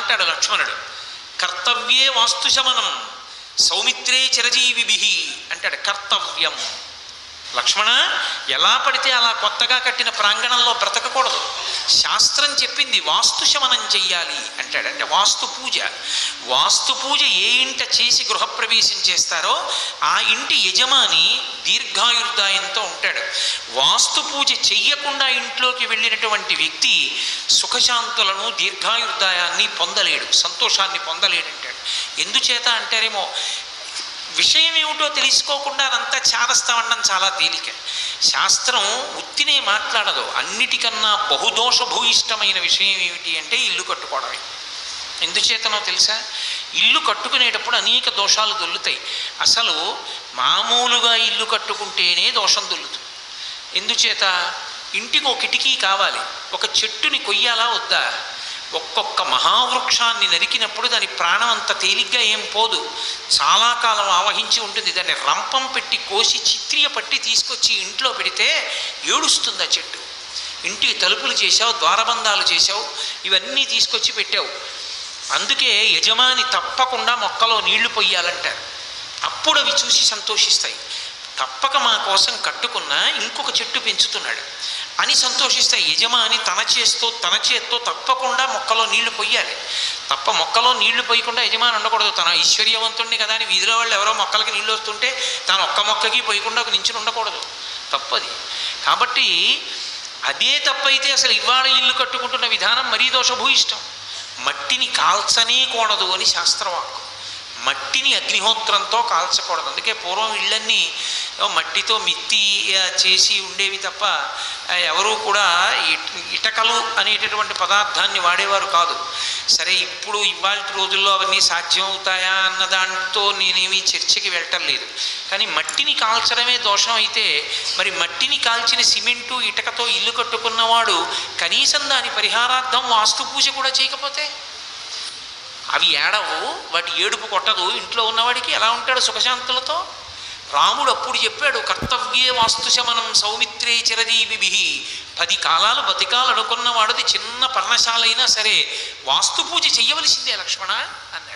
అంటాడు లక్ష్మణుడు కర్తవ్యే వాస్తుశమనం సౌమిత్రే చిరజీవిభి అంటాడు కర్తవ్యం లక్ష్మణ ఎలా పడితే అలా కొత్తగా కట్టిన ప్రాంగణంలో బ్రతకకూడదు శాస్త్రం చెప్పింది వాస్తు శమనం చెయ్యాలి అంటాడు అంటే వాస్తు పూజ వాస్తు పూజ ఏ ఇంట చేసి గృహప్రవేశం చేస్తారో ఆ ఇంటి యజమాని దీర్ఘాయుర్దాయంతో ఉంటాడు వాస్తు పూజ చెయ్యకుండా ఇంట్లోకి వెళ్ళినటువంటి వ్యక్తి సుఖశాంతులను దీర్ఘాయుర్దాయాన్ని పొందలేడు సంతోషాన్ని పొందలేడంటాడు ఎందుచేత అంటారేమో విషయం ఏమిటో తెలుసుకోకుండా అదంతా చారస్తామనడం చాలా తేలిక శాస్త్రం ఉత్తినే మాట్లాడదు అన్నిటికన్నా బహుదోష భూయిష్టమైన విషయం ఏమిటి అంటే ఇల్లు కట్టుకోవడమే ఎందుచేతనో తెలుసా ఇల్లు కట్టుకునేటప్పుడు అనేక దోషాలు దొల్లుతాయి అసలు మామూలుగా ఇల్లు కట్టుకుంటేనే దోషం దొల్లుతుంది ఎందుచేత ఇంటికి ఒక కిటికీ కావాలి ఒక చెట్టుని కొయ్యాలా వద్దా ఒక్కొక్క మహావృక్షాన్ని నరికినప్పుడు దాని ప్రాణం అంత తేలిగ్గా ఏం పోదు చాలా కాలం ఆవహించి ఉంటుంది దాన్ని రంపం పెట్టి కోసి చిత్రియ పట్టి తీసుకొచ్చి ఇంట్లో పెడితే ఏడుస్తుంది ఆ చెట్టు ఇంటికి తలుపులు చేశావు ద్వారబంధాలు చేశావు ఇవన్నీ తీసుకొచ్చి పెట్టావు అందుకే యజమాని తప్పకుండా మొక్కలో నీళ్లు పొయ్యాలంటారు అప్పుడు అవి చూసి సంతోషిస్తాయి తప్పక మా కోసం కట్టుకున్న ఇంకొక చెట్టు పెంచుతున్నాడు అని సంతోషిస్తాయి యజమాని తన చేత్తో తన చేత్తో తప్పకుండా మొక్కలో నీళ్లు పొయ్యాలి తప్ప మొక్కలో నీళ్లు పోయకుండా యజమాని ఉండకూడదు తన ఐశ్వర్యవంతుణ్ణి కదా అని వీధిలో వాళ్ళు ఎవరో మొక్కలకి నీళ్ళు వస్తుంటే తాను ఒక్క మొక్కకి పోయకుండా ఒక నించుని ఉండకూడదు తప్పది కాబట్టి అదే తప్పైతే అసలు ఇవాళ ఇల్లు కట్టుకుంటున్న విధానం మరీ దోషభూయిష్టం మట్టిని కాల్చనే కూడదు అని శాస్త్రవాక్కు మట్టిని అగ్నిహోత్రంతో కాల్చకూడదు అందుకే పూర్వం ఇళ్ళన్నీ ఏవో మట్టితో మిత్తి ఆ, చేసి ఉండేవి తప్ప ఆ, ఎవరూ కూడా ఇట్- ఇటకలు అనేటటువంటి పదార్థాన్ని వాడేవారు కాదు సరే ఇప్పుడు ఇవాళ రోజుల్లో అవన్నీ సాధ్యం అవుతాయా అన్న దాంతో నేనేమీ చర్చకి వెళ్ళటం లేదు కానీ మట్టిని కాల్చడమే దోషం అయితే మరి మట్టిని కాల్చిన సిమెంటు ఇటకతో ఇల్లు కట్టుకున్నవాడు కనీసం దాని పరిహారార్థం వాస్తు పూజ కూడా చేయకపోతే అవి ఏడవు వాటి ఏడుపు కొట్టదు ఇంట్లో ఉన్నవాడికి ఎలా ఉంటాడు సుఖశాంతులతో రాముడు అప్పుడు చెప్పాడు కర్తవ్యే వాస్తుశమనం సౌమిత్రే చిరజీవిభి పది కాలాలు బతికాలు అనుకున్న వాడిది చిన్న పర్ణశాల అయినా సరే వాస్తు పూజ చెయ్యవలసిందే లక్ష్మణ అన్నాడు